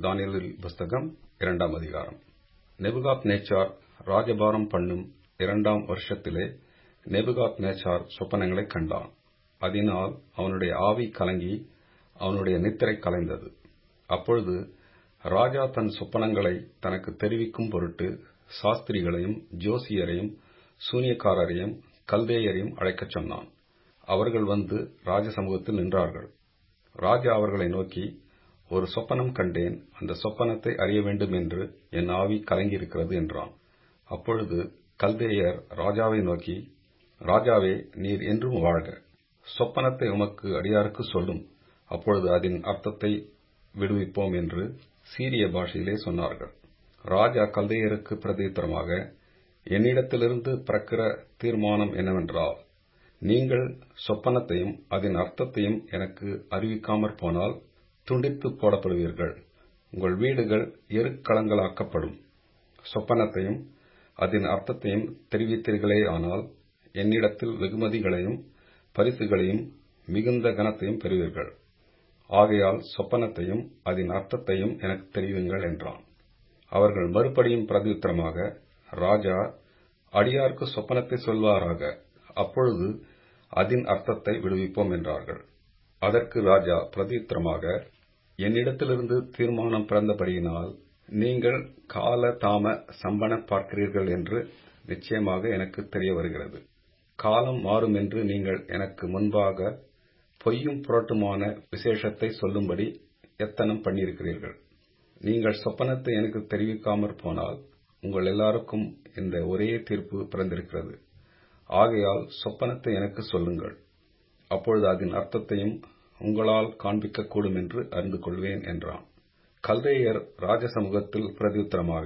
தானியேலின் புஸ்தகம் இரண்டாம் அதிகாரம் நெபுகாத் நேச்சார் ராஜபாரம் பண்ணும் இரண்டாம் வருஷத்திலே நெபுகாத் நேச்சார் சொப்பனங்களைக் கண்டான் அதனால் அவனுடைய ஆவி கலங்கி அவனுடைய நித்திரை கலைந்தது அப்பொழுது ராஜா தன் சொப்பனங்களை தனக்கு தெரிவிக்கும் பொருட்டு சாஸ்திரிகளையும் ஜோசியரையும் சூனியக்காரரையும் கல்தேயரையும் அழைக்கச் சொன்னான் அவர்கள் வந்து ராஜ சமூகத்தில் நின்றார்கள் ராஜா அவர்களை நோக்கி ஒரு சொப்பனம் கண்டேன் அந்த சொப்பனத்தை அறிய வேண்டும் என்று என் ஆவி கலங்கியிருக்கிறது என்றான் அப்பொழுது கல்தேயர் ராஜாவை நோக்கி ராஜாவே நீர் என்றும் வாழ்க சொப்பனத்தை உமக்கு அடியாருக்கு சொல்லும் அப்பொழுது அதன் அர்த்தத்தை விடுவிப்போம் என்று சீரிய பாஷையிலே சொன்னார்கள் ராஜா கல்தையருக்கு பிரதித்திரமாக என்னிடத்திலிருந்து பிறக்கிற தீர்மானம் என்னவென்றால் நீங்கள் சொப்பனத்தையும் அதன் அர்த்தத்தையும் எனக்கு அறிவிக்காமற் போனால் துண்டித்து போடப்படுவீர்கள் உங்கள் வீடுகள் எருக்களங்களாக்கப்படும் சொப்பனத்தையும் அதன் அர்த்தத்தையும் தெரிவித்தீர்களே ஆனால் என்னிடத்தில் வெகுமதிகளையும் பரிசுகளையும் மிகுந்த கனத்தையும் பெறுவீர்கள் ஆகையால் சொப்பனத்தையும் அதன் அர்த்தத்தையும் எனக்கு தெரிவிங்கள் என்றான் அவர்கள் மறுபடியும் பிரதியுத்தரமாக ராஜா அடியாருக்கு சொப்பனத்தை சொல்வாராக அப்பொழுது அதன் அர்த்தத்தை விடுவிப்போம் என்றார்கள் அதற்கு ராஜா பிரதியுத்தரமாக என்னிடத்திலிருந்து தீர்மானம் பிறந்தபடியினால் நீங்கள் கால தாம சம்பன பார்க்கிறீர்கள் என்று நிச்சயமாக எனக்கு தெரிய வருகிறது காலம் மாறும் என்று நீங்கள் எனக்கு முன்பாக பொய்யும் புரட்டுமான விசேஷத்தை சொல்லும்படி எத்தனம் பண்ணியிருக்கிறீர்கள் நீங்கள் சொப்பனத்தை எனக்கு தெரிவிக்காமற் போனால் உங்கள் எல்லாருக்கும் இந்த ஒரே தீர்ப்பு பிறந்திருக்கிறது ஆகையால் சொப்பனத்தை எனக்கு சொல்லுங்கள் அப்பொழுது அதன் அர்த்தத்தையும் உங்களால் காண்பிக்கக்கூடும் என்று அறிந்து கொள்வேன் என்றான் கல்தேயர் ராஜசமூகத்தில் பிரதியுத்தரமாக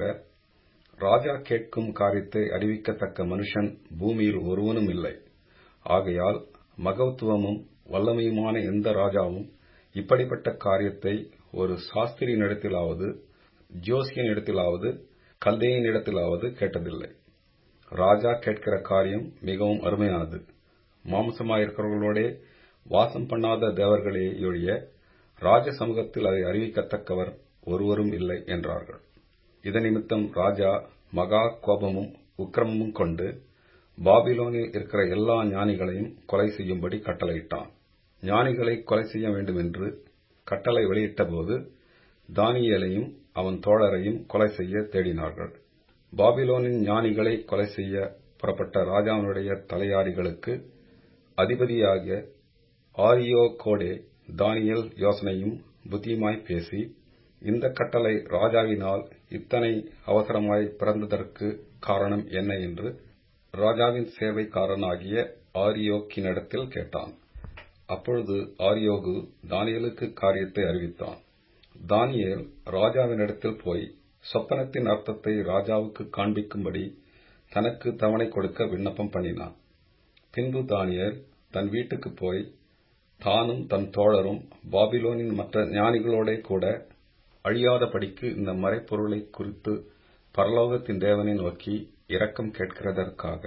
ராஜா கேட்கும் காரியத்தை அறிவிக்கத்தக்க மனுஷன் பூமியில் ஒருவனும் இல்லை ஆகையால் மகத்துவமும் வல்லமையுமான எந்த ராஜாவும் இப்படிப்பட்ட காரியத்தை ஒரு சாஸ்திரியினிடத்திலாவது ஜோசியனிடத்திலாவது கல்தேயனிடத்திலாவது கேட்டதில்லை ராஜா கேட்கிற காரியம் மிகவும் அருமையானது மாம்சமாயிருக்கிறவர்களோடே வாசம் பண்ணாத தேவர்களே ஒழிய ராஜ சமூகத்தில் அதை அறிவிக்கத்தக்கவர் ஒருவரும் இல்லை என்றார்கள் இதனிமித்தம் ராஜா மகா கோபமும் உக்கிரமும் கொண்டு பாபிலோனில் இருக்கிற எல்லா ஞானிகளையும் கொலை செய்யும்படி கட்டளையிட்டான் ஞானிகளை கொலை செய்ய வேண்டும் என்று கட்டளை வெளியிட்டபோது தானியலையும் அவன் தோழரையும் கொலை செய்ய தேடினார்கள் பாபிலோனின் ஞானிகளை கொலை செய்ய புறப்பட்ட ராஜாவினுடைய தலையாரிகளுக்கு அதிபதியாகிய ஆரியோ கோடே தானியல் யோசனையும் புத்தியுமாய் பேசி இந்த கட்டளை ராஜாவினால் இத்தனை அவசரமாய் பிறந்ததற்கு காரணம் என்ன என்று ராஜாவின் சேவைக்காரனாகிய ஆரியோக்கினிடத்தில் கேட்டான் அப்பொழுது ஆரியோகு தானியலுக்கு காரியத்தை அறிவித்தான் தானியேல் ராஜாவினிடத்தில் போய் சொப்பனத்தின் அர்த்தத்தை ராஜாவுக்கு காண்பிக்கும்படி தனக்கு தவணை கொடுக்க விண்ணப்பம் பண்ணினான் பின்பு தானியல் தன் வீட்டுக்கு போய் தானும் தன் தோழரும் பாபிலோனின் மற்ற ஞானிகளோட கூட அழியாதபடிக்கு இந்த மறைப்பொருளை குறித்து பரலோகத்தின் தேவனை நோக்கி இரக்கம் கேட்கிறதற்காக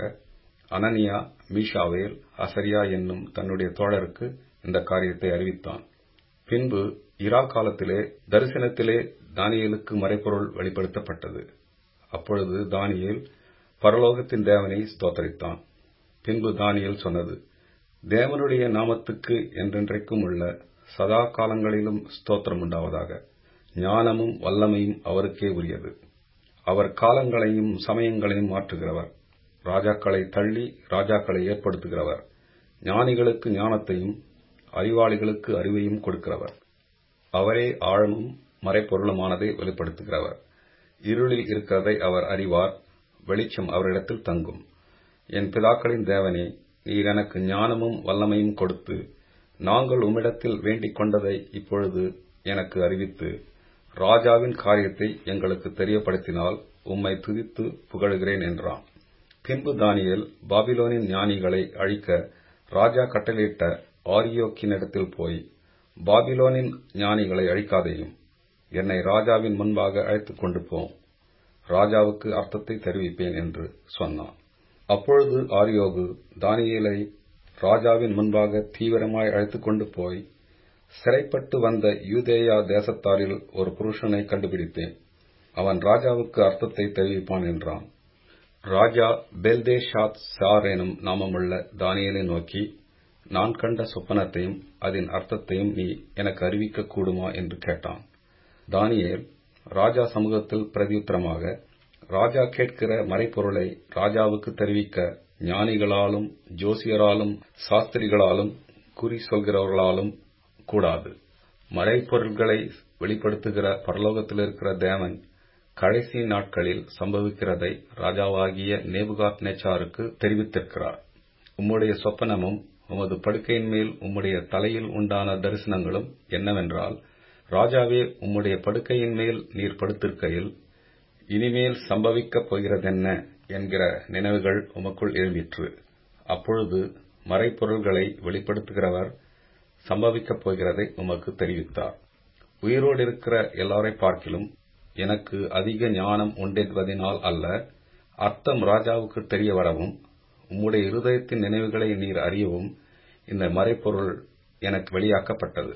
அனனியா மீஷாவேல் அசரியா என்னும் தன்னுடைய தோழருக்கு இந்த காரியத்தை அறிவித்தான் பின்பு இரா காலத்திலே தரிசனத்திலே தானியலுக்கு மறைப்பொருள் வெளிப்படுத்தப்பட்டது அப்பொழுது தானியல் பரலோகத்தின் தேவனை ஸ்தோத்தரித்தான் பின்பு தானியல் சொன்னது தேவனுடைய நாமத்துக்கு என்றென்றைக்கும் உள்ள சதா காலங்களிலும் ஸ்தோத்திரம் உண்டாவதாக ஞானமும் வல்லமையும் அவருக்கே உரியது அவர் காலங்களையும் சமயங்களையும் மாற்றுகிறவர் ராஜாக்களை தள்ளி ராஜாக்களை ஏற்படுத்துகிறவர் ஞானிகளுக்கு ஞானத்தையும் அறிவாளிகளுக்கு அறிவையும் கொடுக்கிறவர் அவரே ஆழமும் மறைப்பொருளுமானதை வெளிப்படுத்துகிறவர் இருளில் இருக்கிறதை அவர் அறிவார் வெளிச்சம் அவரிடத்தில் தங்கும் என் பிதாக்களின் தேவனே நீர் எனக்கு ஞானமும் வல்லமையும் கொடுத்து நாங்கள் உம்மிடத்தில் வேண்டிக் கொண்டதை இப்பொழுது எனக்கு அறிவித்து ராஜாவின் காரியத்தை எங்களுக்கு தெரியப்படுத்தினால் உம்மை துதித்து புகழுகிறேன் என்றான் பின்பு தானியல் பாபிலோனின் ஞானிகளை அழிக்க ராஜா கட்டளையிட்ட ஆரியோக்கினிடத்தில் போய் பாபிலோனின் ஞானிகளை அழிக்காதையும் என்னை ராஜாவின் முன்பாக அழைத்துக் கொண்டு போம் ராஜாவுக்கு அர்த்தத்தை தெரிவிப்பேன் என்று சொன்னான் அப்பொழுது ஆரியோகு தானியலை ராஜாவின் முன்பாக தீவிரமாய் அழைத்துக் கொண்டு போய் சிறைப்பட்டு வந்த யூதேயா தேசத்தாரில் ஒரு புருஷனை கண்டுபிடித்தேன் அவன் ராஜாவுக்கு அர்த்தத்தை தெரிவிப்பான் என்றான் ராஜா பெல்தேஷாத் சார் எனும் நாமமுள்ள தானியலை நோக்கி நான் கண்ட சொப்பனத்தையும் அதன் அர்த்தத்தையும் நீ எனக்கு அறிவிக்க கூடுமா என்று கேட்டான் தானியேல் ராஜா சமூகத்தில் பிரதியுத்தரமாக ராஜா கேட்கிற மறைப்பொருளை ராஜாவுக்கு தெரிவிக்க ஞானிகளாலும் ஜோசியராலும் சாஸ்திரிகளாலும் குறி சொல்கிறவர்களாலும் கூடாது மறைப்பொருள்களை வெளிப்படுத்துகிற பரலோகத்தில் இருக்கிற தேவன் கடைசி நாட்களில் சம்பவிக்கிறதை ராஜாவாகிய நேபுகாத் நேச்சாருக்கு தெரிவித்திருக்கிறார் உம்முடைய சொப்பனமும் உமது படுக்கையின் மேல் உம்முடைய தலையில் உண்டான தரிசனங்களும் என்னவென்றால் ராஜாவே உம்முடைய படுக்கையின் மேல் நீர் படுத்திருக்கையில் இனிமேல் சம்பவிக்கப் போகிறதென்ன என்கிற நினைவுகள் உமக்குள் எழும்பிற்று அப்பொழுது மறைப்பொருள்களை வெளிப்படுத்துகிறவர் சம்பவிக்கப் போகிறதை உமக்கு தெரிவித்தார் உயிரோடு இருக்கிற எல்லாரை பார்க்கிலும் எனக்கு அதிக ஞானம் உண்டென்பதினால் அல்ல அர்த்தம் ராஜாவுக்கு தெரிய வரவும் உம்முடைய இருதயத்தின் நினைவுகளை நீர் அறியவும் இந்த மறைப்பொருள் எனக்கு வெளியாக்கப்பட்டது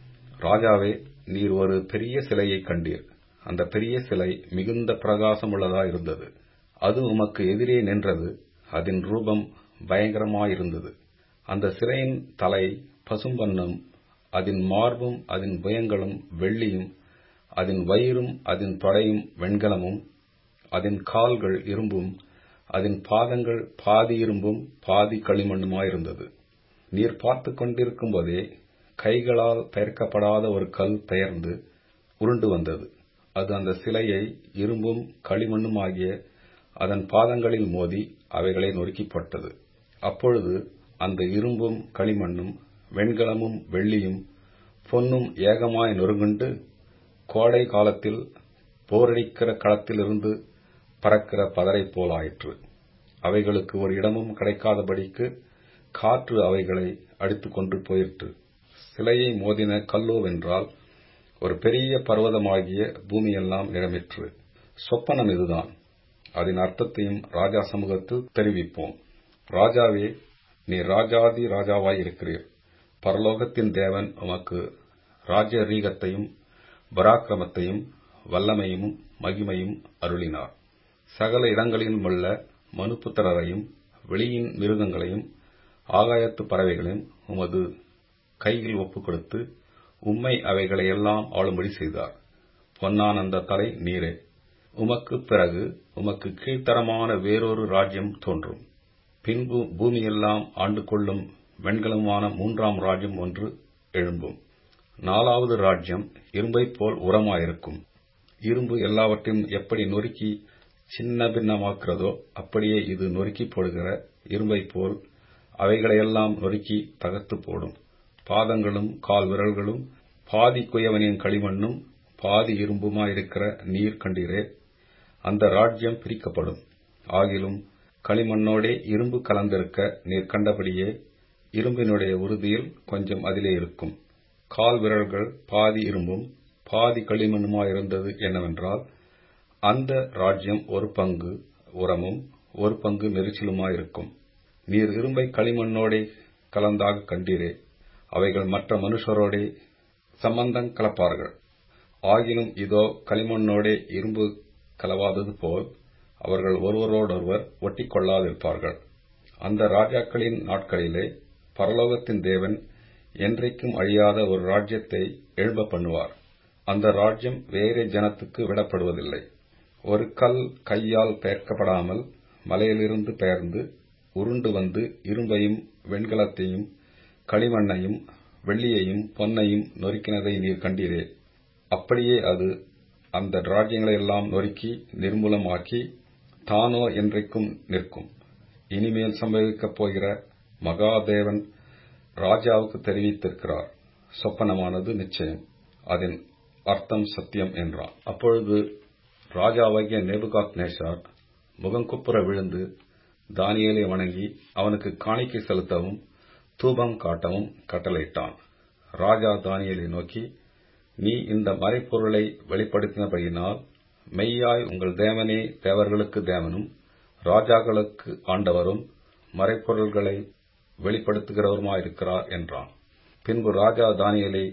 ராஜாவே நீர் ஒரு பெரிய சிலையை கண்டீர் அந்த பெரிய சிலை மிகுந்த பிரகாசமுள்ளதாயிருந்தது அது உமக்கு எதிரே நின்றது அதன் ரூபம் பயங்கரமாயிருந்தது அந்த சிலையின் தலை பசும்பன்னும் அதன் மார்பும் அதன் புயங்களும் வெள்ளியும் அதன் வயிறும் அதன் தொடையும் வெண்கலமும் அதன் கால்கள் இரும்பும் அதன் பாதங்கள் பாதி இரும்பும் பாதி களிமண்ணுமாயிருந்தது நீர் பார்த்து கொண்டிருக்கும் போதே கைகளால் பெயர்க்கப்படாத ஒரு கல் பெயர்ந்து உருண்டு வந்தது அது அந்த சிலையை இரும்பும் களிமண்ணும் ஆகிய அதன் பாதங்களில் மோதி அவைகளை நொறுக்கி போட்டது அப்பொழுது அந்த இரும்பும் களிமண்ணும் வெண்கலமும் வெள்ளியும் பொன்னும் ஏகமாய் நொறுங்குண்டு கோடை காலத்தில் போரடிக்கிற களத்திலிருந்து பறக்கிற பதரை போலாயிற்று அவைகளுக்கு ஒரு இடமும் கிடைக்காதபடிக்கு காற்று அவைகளை அடித்துக் கொண்டு போயிற்று சிலையை மோதின கல்லோவென்றால் ஒரு பெரிய பர்வதமாகிய பூமியெல்லாம் நிரம்பிற்று சொப்பனம் இதுதான் அதன் அர்த்தத்தையும் ராஜா சமூகத்தில் தெரிவிப்போம் ராஜாவே நீ ராஜாதி ராஜாவாய் இருக்கிறீர் பரலோகத்தின் தேவன் உமக்கு ராஜரீகத்தையும் பராக்கிரமத்தையும் வல்லமையும் மகிமையும் அருளினார் சகல இடங்களிலும் உள்ள மனுப்புத்திரரையும் வெளியின் மிருகங்களையும் ஆகாயத்து பறவைகளையும் உமது கையில் ஒப்புக் கொடுத்து உம்மை அவைகளை எல்லாம் ஆளும்படி செய்தார் பொன்னான் அந்த தலை நீரே உமக்கு பிறகு உமக்கு கீழ்த்தரமான வேறொரு ராஜ்யம் தோன்றும் பின்பு பூமியெல்லாம் ஆண்டு கொள்ளும் வெண்கலமான மூன்றாம் ராஜ்யம் ஒன்று எழும்பும் நாலாவது ராஜ்யம் இரும்பைப் போல் உரமாயிருக்கும் இரும்பு எல்லாவற்றையும் எப்படி நொறுக்கி சின்ன பின்னமாக்கிறதோ அப்படியே இது நொறுக்கி போடுகிற இரும்பைப் போல் அவைகளையெல்லாம் நொறுக்கி தகர்த்து போடும் பாதங்களும் கால் விரல்களும் பாதி குயவனின் களிமண்ணும் பாதி இரும்புமாயிருக்கிற நீர் கண்டீரே அந்த ராஜ்யம் பிரிக்கப்படும் ஆகிலும் களிமண்ணோடே இரும்பு கலந்திருக்க நீர் கண்டபடியே இரும்பினுடைய உறுதியில் கொஞ்சம் அதிலே இருக்கும் கால் விரல்கள் பாதி இரும்பும் பாதி களிமண்ணுமாயிருந்தது என்னவென்றால் அந்த ராஜ்யம் ஒரு பங்கு உரமும் ஒரு பங்கு நெரிச்சலுமாயிருக்கும் நீர் இரும்பை களிமண்ணோடே கலந்தாக கண்டீரே அவைகள் மற்ற மனுஷரோடே சம்பந்தம் கலப்பார்கள் ஆகிலும் இதோ களிமண்ணோடே இரும்பு கலவாதது போல் அவர்கள் ஒருவரோடொருவர் ஒட்டிக் கொள்ளாதிருப்பார்கள் அந்த ராஜாக்களின் நாட்களிலே பரலோகத்தின் தேவன் என்றைக்கும் அழியாத ஒரு ராஜ்யத்தை எழும்ப பண்ணுவார் அந்த ராஜ்யம் வேறே ஜனத்துக்கு விடப்படுவதில்லை ஒரு கல் கையால் பெயர்க்கப்படாமல் மலையிலிருந்து பெயர்ந்து உருண்டு வந்து இரும்பையும் வெண்கலத்தையும் களிமண்ணையும் வெள்ளியையும் பொன்னையும் நொறுக்கினதை நீர் கண்டீரே அப்படியே அது அந்த ராஜ்யங்களையெல்லாம் நொறுக்கி நிர்மூலமாக்கி தானோ என்றைக்கும் நிற்கும் இனிமேல் சம்பவிக்கப் போகிற மகாதேவன் ராஜாவுக்கு தெரிவித்திருக்கிறார் சொப்பனமானது நிச்சயம் அதன் அர்த்தம் சத்தியம் என்றான் அப்பொழுது ராஜாவாகிய நேபுகாத் நேஷார் முகங்குப்புற விழுந்து தானியலை வணங்கி அவனுக்கு காணிக்கை செலுத்தவும் தூபம் காட்டவும் கட்டளையிட்டான் ராஜா தானியலை நோக்கி நீ இந்த மறைப்பொருளை வெளிப்படுத்தினபடியினால் மெய்யாய் உங்கள் தேவனே தேவர்களுக்கு தேவனும் ராஜாக்களுக்கு ஆண்டவரும் மறைப்பொருள்களை வெளிப்படுத்துகிறவருமாயிருக்கிறார் என்றான் பின்பு ராஜா தானியலை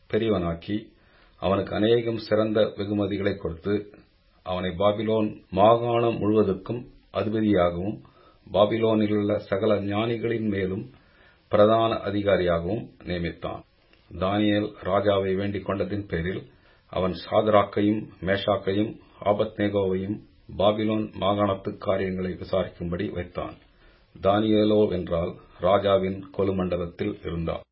பெரியவனாக்கி அவனுக்கு அநேகம் சிறந்த வெகுமதிகளை கொடுத்து அவனை பாபிலோன் மாகாணம் முழுவதற்கும் அதிபதியாகவும் பாபிலோனிலுள்ள சகல ஞானிகளின் மேலும் பிரதான அதிகாரியாகவும் நியமித்தான் தானியேல் ராஜாவை வேண்டிக் கொண்டதின் பேரில் அவன் சாதராக்கையும் மேஷாக்கையும் ஆபத்நேகோவையும் பாபிலோன் மாகாணத்து காரியங்களை விசாரிக்கும்படி வைத்தான் தானியேலோ என்றால் ராஜாவின் கொலுமண்டலத்தில் இருந்தான்